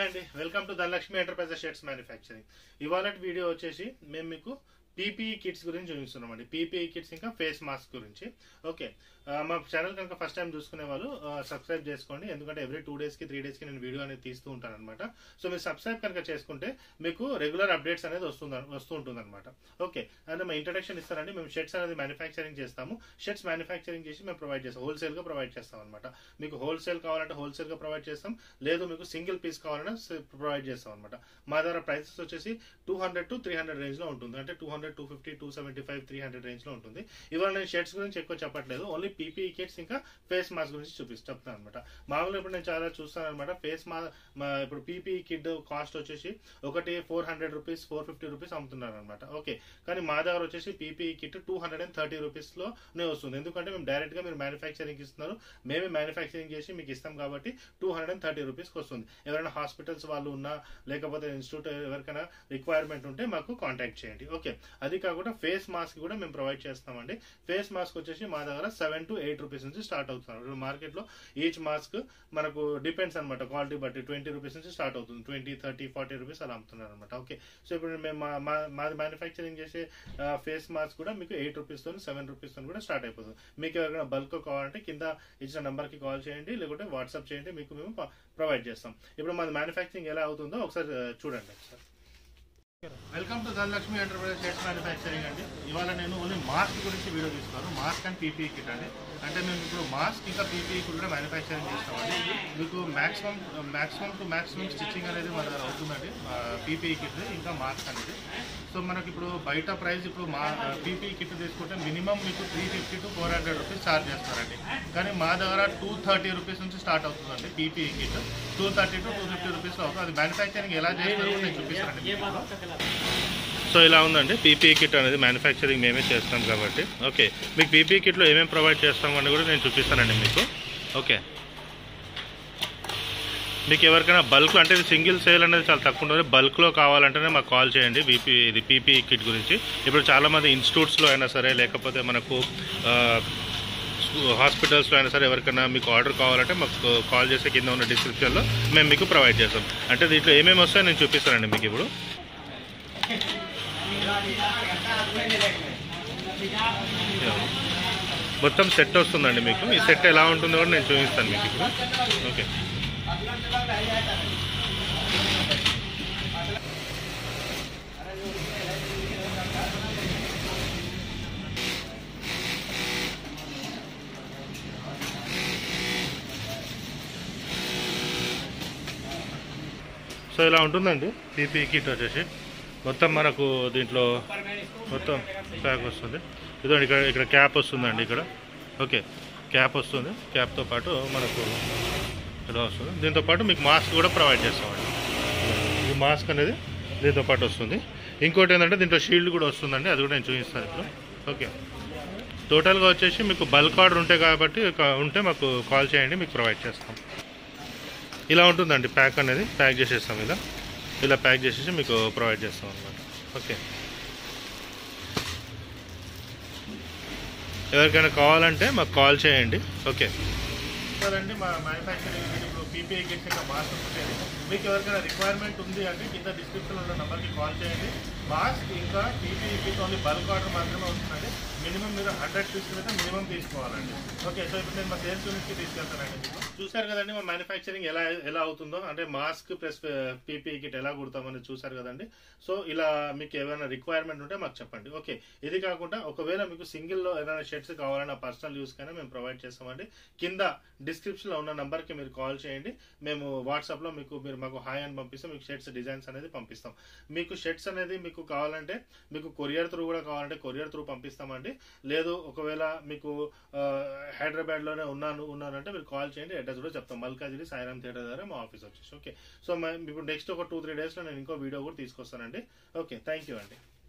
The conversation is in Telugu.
హాయ్ అండి welcome to Dhanalakshmi enterprises shirts manufacturing ఇవాళ వీడియో వచ్చేసి మేము మీకు పీపీఈ కిట్స్ గురించి చూపిస్తున్నాం అండి పీపీఈ కిట్స్ ఇంకా ఫేస్ మాస్క్ గురించి ఓకే ఆ, మా ఛానల్ కనుక ఫస్ట్ టైం చూసుకునే వాళ్ళు సబ్స్క్రైబ్ చేసుకోండి ఎందుకంటే ఎవ్రీ టూ డేస్కి త్రీ డేస్కి నేను వీడియో అనేది తీస్తూ ఉంటాను అనమాట సో మీరు సబ్స్క్రైబ్ కనుక చేసుకుంటే మీకు రెగ్యులర్ అప్డేట్స్ అనేది వస్తుంది వస్తూ ఉంటుంది అనమాట ఓకే అంటే మా ఇంట్రడక్షన్ ఇస్తారండి మేము షర్ట్స్ అనేది మ్యానుఫ్యాక్చరింగ్ చేస్తాము షర్ట్స్ మ్యానుఫ్యాక్చరింగ్ చేసి మేము ప్రొవైడ్ చేస్తాం హోల్సేల్గా ప్రొవైడ్ చేస్తాం అనమాట మీకు హోల్సేల్ కావాలంటే హోల్సేల్గా ప్రొవైడ్ చేస్తాం లేదు మీకు సింగిల్ పీస్ కావాలంటే ప్రొవైడ్ చేస్తాం అనమాట మా దగ్గర ప్రైసెస్ వచ్చేసి two hundred to three hundred రేంజ్లో ఉంటుంది అంటే two hundred two fifty two seventy five three hundred రేంజ్లో ఉంటుంది ఇవాళ నేను షర్ట్స్ గురించి ఎక్కువ చెప్పట్లేదు ఓన్లీ పీపీఈ కిట్స్ ఇంకా ఫేస్ మాస్క్ గురించి చూపిస్తాను చెప్తాను అనమాట మామూలుగా ఇప్పుడు నేను చాలా చూస్తాను అనమాట ఫేస్ మా ఇప్పుడు పీపీఈ కిట్ కాస్ట్ వచ్చేసి ఒకటి four hundred rupees four fifty rupees అమ్ముతున్నారు అనమాట ఓకే కానీ మా దగ్గర వచ్చేసి PPE kit two hundred and thirty రూపీస్లోనే వస్తుంది ఎందుకంటే మేము డైరెక్ట్గా మీరు మ్యానుఫ్యాక్చరింగ్ ఇస్తున్నారు మేమే మ్యానుఫ్యాక్చరింగ్ చేసి మీకు ఇస్తాం కాబట్టి టూ హండ్రెడ్ అండ్ థర్టీ రూపీస్కి వస్తుంది ఎవరైనా హాస్పిటల్స్ వాళ్ళు ఉన్నా లేకపోతే ఇన్స్టిట్యూట్ ఎవరికైనా రిక్వైర్మెంట్ ఉంటే మాకు కాంటాక్ట్ చేయండి ఓకే అది కాకుండా ఫేస్ మాస్క్ కూడా మేము ప్రొవైడ్ చేస్తామండి ఫేస్ మాస్క్ వచ్చేసి మా దగ్గర సెవెన్ టు ఎయిట్ రూపీస్ నుంచి స్టార్ట్ అవుతున్నారు మార్కెట్లో ఈచ్ మాస్క్ మనకు డిపెండ్స్ అనమాట క్వాలిటీ బట్టి ట్వంటీ రూపీస్ నుంచి స్టార్ట్ అవుతుంది ట్వంటీ థర్టీ ఫార్టీ రూపీస్ అలా అమ్ముతున్నారు అనమాట ఓకే సో ఇప్పుడు మేము మా- మా- మాది మ్యానుఫ్యాక్చరింగ్ చేసే ఫేస్ మాస్క్ కూడా మీకు ఎయిట్ రూపీస్తో సెవెన్ రూపీస్తో కూడా స్టార్ట్ అయిపోతుంది మీకు ఎవరైనా బల్క్ కావాలంటే కింద ఇచ్చిన నెంబర్కి కాల్ చేయండి లేకుంటే వాట్సాప్ చేయండి మీకు మేము ప్రొవైడ్ చేస్తాం ఇప్పుడు మాది మ్యానుఫ్యాక్చరింగ్ ఎలా అవుతుందో ఒకసారి ఆ, చూడండి ఒకసారి welcome to Dhanalakshmi enterprise shirts manufacturing అండి ఇవాళ నేను ఓన్లీ మాస్క్ గురించి వీడియో తీస్తాను మాస్క్ అండ్ పీపీఈ కిట్ అండి అంటే మేము ఇప్పుడు మాస్క్ ఇంకా పీపీఈ కూడా మ్యానుఫ్యాక్చరింగ్ చేస్తామండి మీకు maximum maximum to maximum stitching అనేది మన దగ్గర అవుతుందండి పీపీఈ కిట్ ఇంకా మాస్క్ అనేది సో మనకి ఇప్పుడు బయట ప్రైస్ ఇప్పుడు మా పీపీఈ కిట్ తీసుకుంటే మినిమం మీకు three fifty to four hundred rupees charge చేస్తారండి కానీ మా దగ్గర టూ థర్టీ రూపీస్ నుంచి స్టార్ట్ అవుతుందండి PPE kit two thirty to two fifty rupees అవుతుంది అది మ్యానుఫ్యాక్చరింగ్ ఎలా చేస్తారో కూడా నేను చూపిస్తానండి మీకు. సో ఇలా ఉందండి పీపీఈ కిట్ అనేది మ్యానుఫ్యాక్చరింగ్ మేమే చేస్తాం కాబట్టి ఓకే మీకు పీపీఈ కిట్లో ఏమేమి ప్రొవైడ్ చేస్తామని కూడా నేను చూపిస్తానండి మీకు ఓకే మీకు ఎవరికైనా బల్క్ అంటే ఇది సింగిల్ సేల్ అనేది చాలా తక్కువ ఉంటుంది బల్క్లో కావాలంటేనే మాకు కాల్ చేయండి బీపీ ఇది పీపీఈ కిట్ గురించి ఇప్పుడు చాలామంది ఇన్స్టిట్యూట్స్లో అయినా సరే లేకపోతే మనకు ఆ, హాస్పిటల్స్లో అయినా సరే ఎవరికైనా మీకు ఆర్డర్ కావాలంటే మాకు కాల్ చేసే కింద ఉన్న డిస్క్రిప్షన్లో మేము మీకు ప్రొవైడ్ చేస్తాం అంటే దీంట్లో ఏమేమి వస్తాయో నేను చూపిస్తానండి మీకు ఇప్పుడు మొత్తం సెట్ వస్తుందండి మీకు ఈ సెట్ ఎలా ఉంటుందో కూడా నేను చూపిస్తాను మీకు ఇప్పుడు ఓకే సో ఇలా ఉంటుందండి పీపీ కిట్ వచ్చేసి మొత్తం మనకు దీంట్లో మొత్తం ప్యాక్ వస్తుంది ఇదండి ఇక్కడ ఇక్కడ క్యాప్ వస్తుందండి ఇక్కడ ఓకే క్యాప్ వస్తుంది క్యాప్తో పాటు మనకు ఇలా వస్తుంది దీంతో పాటు మీకు మాస్క్ కూడా ప్రొవైడ్ చేస్తామండి ఈ మాస్క్ అనేది దీంతో పాటు వస్తుంది ఇంకోటి ఏంటంటే దీంట్లో షీల్డ్ కూడా వస్తుందండి అది కూడా నేను చూపిస్తాను ఇప్పుడు ఓకే టోటల్గా వచ్చేసి మీకు బల్క్ ఆర్డర్ ఉంటే కాబట్టి ఒక- ఉంటే మాకు కాల్ చేయండి మీకు ప్రొవైడ్ చేస్తాం ఇలా ఉంటుందండి ప్యాక్ అనేది ప్యాక్ చేసేస్తాం ఇలా ఇలా ప్యాక్ చేసేసి మీకు ప్రొవైడ్ చేస్తాం అనమాట ఓకే ఎవరికైనా కావాలంటే మాకు కాల్ చేయండి ఓకే సరేండి మా మ్యానుఫ్యాక్చరింగ్ ఇప్పుడు పీపీఐ కిట్స్ ఇంకా మాస్క్ ఉంటుంది మీకు ఎవరికైనా రిక్వైర్మెంట్ ఉంది అంటే కింద డిస్క్రిప్షన్లో ఉన్న నెంబర్కి కాల్ చేయండి మాస్క్ ఇంకా PPE kit only bulk order మాత్రమే వస్తుందండి మినిమం మీరు హండ్రెడ్ పీసులు అయితే మినిమం తీసుకోవాలండి ఓకే సో ఇప్పుడు నేను మా సేల్స్ యూనిట్కి తీసుకెళ్తానండి మీకు చూసారు కదండి మా మ్యానుఫ్యాక్చరింగ్ ఎలా ఎలా అవుతుందో అంటే మాస్క్ ప్లస్ పీపీఈ కిట్ ఎలా కుడతామని చూసారు కదండి సో ఇలా మీకు ఏమైనా రిక్వైర్మెంట్ ఉంటే మాకు చెప్పండి ఓకే ఇది కాకుండా ఒకవేళ మీకు సింగిల్లో ఏదైనా షర్ట్స్ కావాలన్నా పర్సనల్ యూస్ కైనా మేము ప్రొవైడ్ చేస్తామండి కింద డిస్క్రిప్షన్లో ఉన్న నంబర్కి మీరు కాల్ చేయండి మేము వాట్సాప్లో మీకు మీరు మాకు హాయ్ అని పంపిస్తే మీకు షర్ట్స్ డిజైన్స్ అనేది పంపిస్తాం మీకు షర్ట్స్ అనేది మీకు కావాలంటే మీకు కొరియర్ త్రూ కూడా కావాలంటే కొరియర్ త్రూ పంపిస్తామండి లేదు ఒకవేళ మీకు ఆ, హైదరాబాద్లోనే ఉన్నాను ఉన్నానంటే మీరు కాల్ చేయండి అడ్రస్ కూడా చెప్తాం మల్కాజిరి సాయిరామ్ థియేటర్ దగ్గర మా ఆఫీస్ వచ్చేసి ఓకే సో మ- ఇప్పుడు నెక్స్ట్ ఒక టూ త్రీ డేస్లో నేను ఇంకో వీడియో కూడా తీసుకొస్తానండి ఓకే థ్యాంక్ యూ అండి